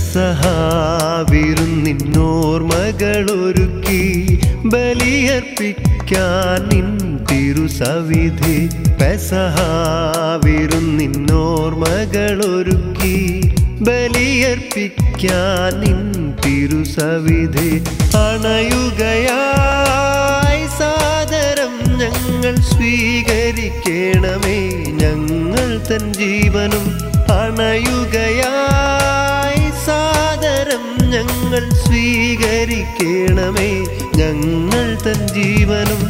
പെസഹാവിരുന്നിന്നോർമകളൊരുക്കി ബലിയർപ്പിക്കാൻ നിൻ തിരുസവിധി പെസഹാവിരുന്നിന്നോർമകളൊരുക്കി ബലിയർപ്പിക്കാൻ നിൻ തിരുസവിധി അണയുകയായി സാദരം ഞങ്ങൾ സ്വീകരിക്കണമേ ഞങ്ങൾ തൻ ജീവനും അണയുകയായി സാദരം ഞങ്ങൾ സ്വീകരിക്കണമേ ഞങ്ങൾ തൻ ജീവനും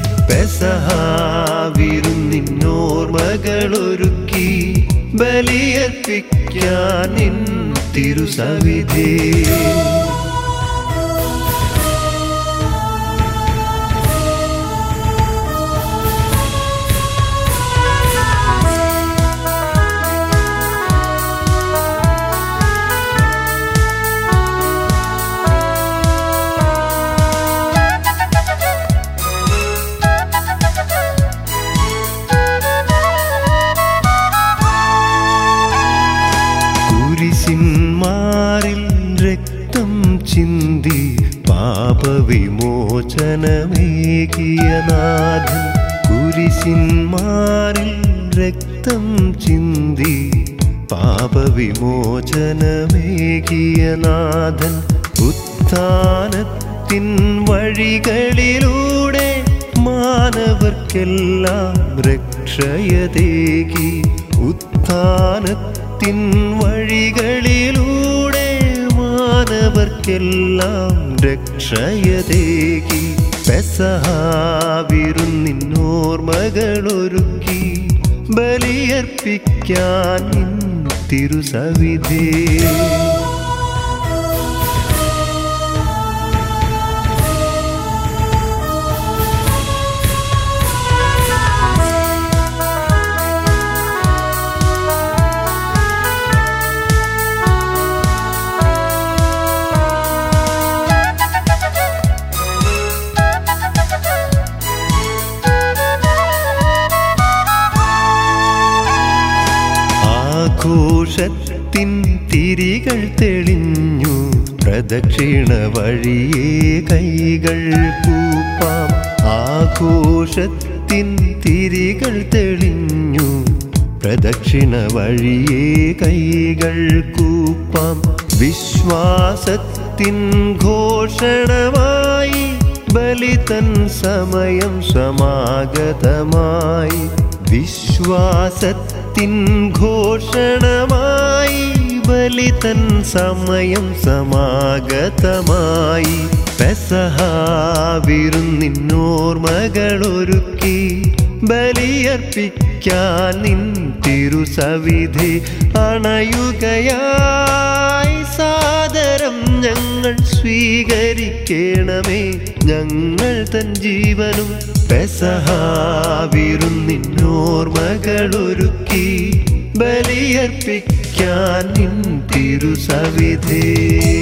പെസഹാവിരുന്നിന്നോർമകളൊരുക്കി ബലിയർപ്പിക്കാൻ നിൻ തിരുസവിധേ കുരിശിന്മാരിൽ രക്തം ചിന്തി പാപവിമോചനമേകിയ നാഥൻ കുരിശിന്മാരിൽ രക്തം ചിന്തി പാപവിമോചനമേകിയ നാഥൻ ഉത്ഥാനത്തിൻ വഴികളിലൂടെ മാനവർക്കെല്ലാം രക്ഷയതേകി ഉത്ഥാനത്തിൻ വഴികളിലൂടെ മാനവർക്കെല്ലാം രക്ഷയതേകി പെസഹാവിരുന്നിന്നോർമകളൊരുക്കി ബലിയർപ്പിക്കാൻ നിൻ തിരുസവിധേ ആഘോഷത്തിൻ തിരികൾ തെളിഞ്ഞു പ്രദക്ഷിണ വഴിയേ കൈകൾ കൂപ്പാം ആഘോഷത്തിൻ തിരികൾ തെളിഞ്ഞു പ്രദക്ഷിണ വഴിയേ കൈകൾ കൂപ്പാം വിശ്വാസത്തിൻ ഘോഷണമായി ബലിതൻ സമയം സമാഗതമായി വിശ്വാസത്തിൻ ഘോഷണമായി ബലിതൻ സമയം സമാഗതമായി പെസഹാവിരുന്നിന്നോർമകളൊരുക്കി ബലിയർപ്പിക്കാൻ നിൻ തിരുസവിധി അണയുകയായി സാദരം ഞങ്ങൾ സ്വീകരിക്കണമേ ഞങ്ങൾ തൻ ജീവനും പെസഹാവിരുന്നിന്നോർമകളൊരുക്കി ബലിയർപ്പിക്കാൻ നിൻ തിരുസവിധേ